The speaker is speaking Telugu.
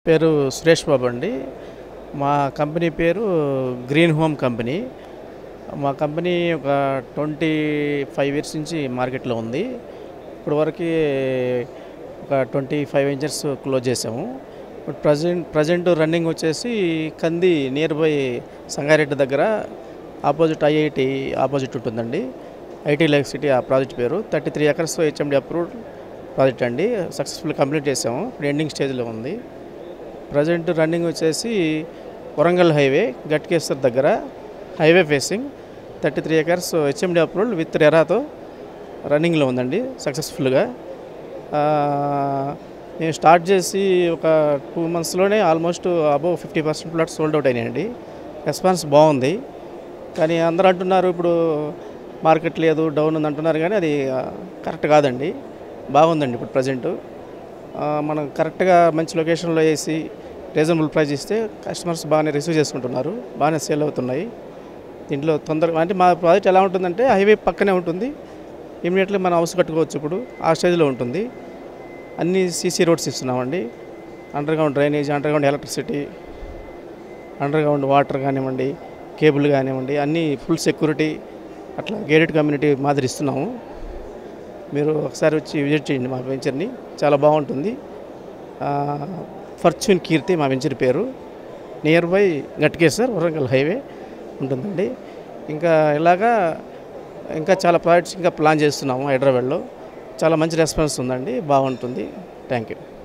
పేరు సురేష్ బాబు అండి మా కంపెనీ పేరు గ్రీన్ హోమ్ కంపెనీ మా కంపెనీ ఒక ట్వంటీ ఫైవ్ ఇయర్స్ నుంచి మార్కెట్లో ఉంది ఇప్పుడు వరకు ఒక ట్వంటీ ఫైవ్ ఇంచర్స్ క్లోజ్ చేసాము ఇప్పుడు ప్రజెంట్ ప్రజెంట్ రన్నింగ్ వచ్చేసి కంది నియర్ బై సంగారెడ్డి దగ్గర ఆపోజిట్ ఐఐటి ఆపోజిట్ ఉంటుందండి ఐటీ లైక్ సిటీ ఆ ప్రాజెక్ట్ పేరు thirty three acres HMD approved project అండి సక్సెస్ఫుల్ కంప్లీట్ చేసాము ఇప్పుడు ఎండింగ్ స్టేజ్లో ఉంది ప్రజెంట్ రన్నింగ్ వచ్చేసి వరంగల్ హైవే గట్కేశ్వర్ దగ్గర highway facing thirty three acres HMD approval with రెరాతో రన్నింగ్లో ఉందండి సక్సెస్ఫుల్గా ఆ, నేను స్టార్ట్ చేసి ఒక టూ మంత్స్లోనే almost above fifty percent plots sold out అయినాయండి రెస్పాన్స్ బాగుంది కానీ అందరూ అంటున్నారు ఇప్పుడు మార్కెట్ లేదు డౌన్ ఉంది అంటున్నారు కానీ అది ఆ, కరెక్ట్ కాదండి బాగుందండి ఇప్పుడు ప్రజెంటు మనం కరెక్ట్గా మంచి లొకేషన్లో వేసి రీజనబుల్ ప్రైస్ ఇస్తే కస్టమర్స్ బాగానే రిసీవ్ చేసుకుంటున్నారు బాగానే సేల్ అవుతున్నాయి దీంట్లో తొందరగా అంటే మా ప్రాజెక్ట్ ఎలా ఉంటుందంటే హైవే పక్కనే ఉంటుంది ఇమీడియట్లీ మనం హౌస్ కట్టుకోవచ్చు ఇప్పుడు ఆ స్టేజ్లో ఉంటుంది అన్ని సీసీ రోడ్స్ ఇస్తున్నామండి under ground drainage under ground electricity under ground water కానివ్వండి కేబుల్ కానివ్వండి అన్నీ ఫుల్ సెక్యూరిటీ అట్లా గేటెడ్ కమ్యూనిటీ మాదిరి ఇస్తున్నాము మీరు ఒకసారి వచ్చి విజిట్ చేయండి మా వెంచర్ని చాలా బాగుంటుంది ఆ, ఫర్చ్యూన్ కీర్తి మా వెంచర్ పేరు near by Ghatkesar Warangal highway ఉంటుందండి ఇంకా ఇలాగా ఇంకా చాలా ప్రాజెక్ట్స్ ఇంకా ప్లాన్ చేస్తున్నాము హైదరాబాద్లో చాలా మంచి రెస్పాన్స్ ఉందండి బాగుంటుంది థ్యాంక్ యూ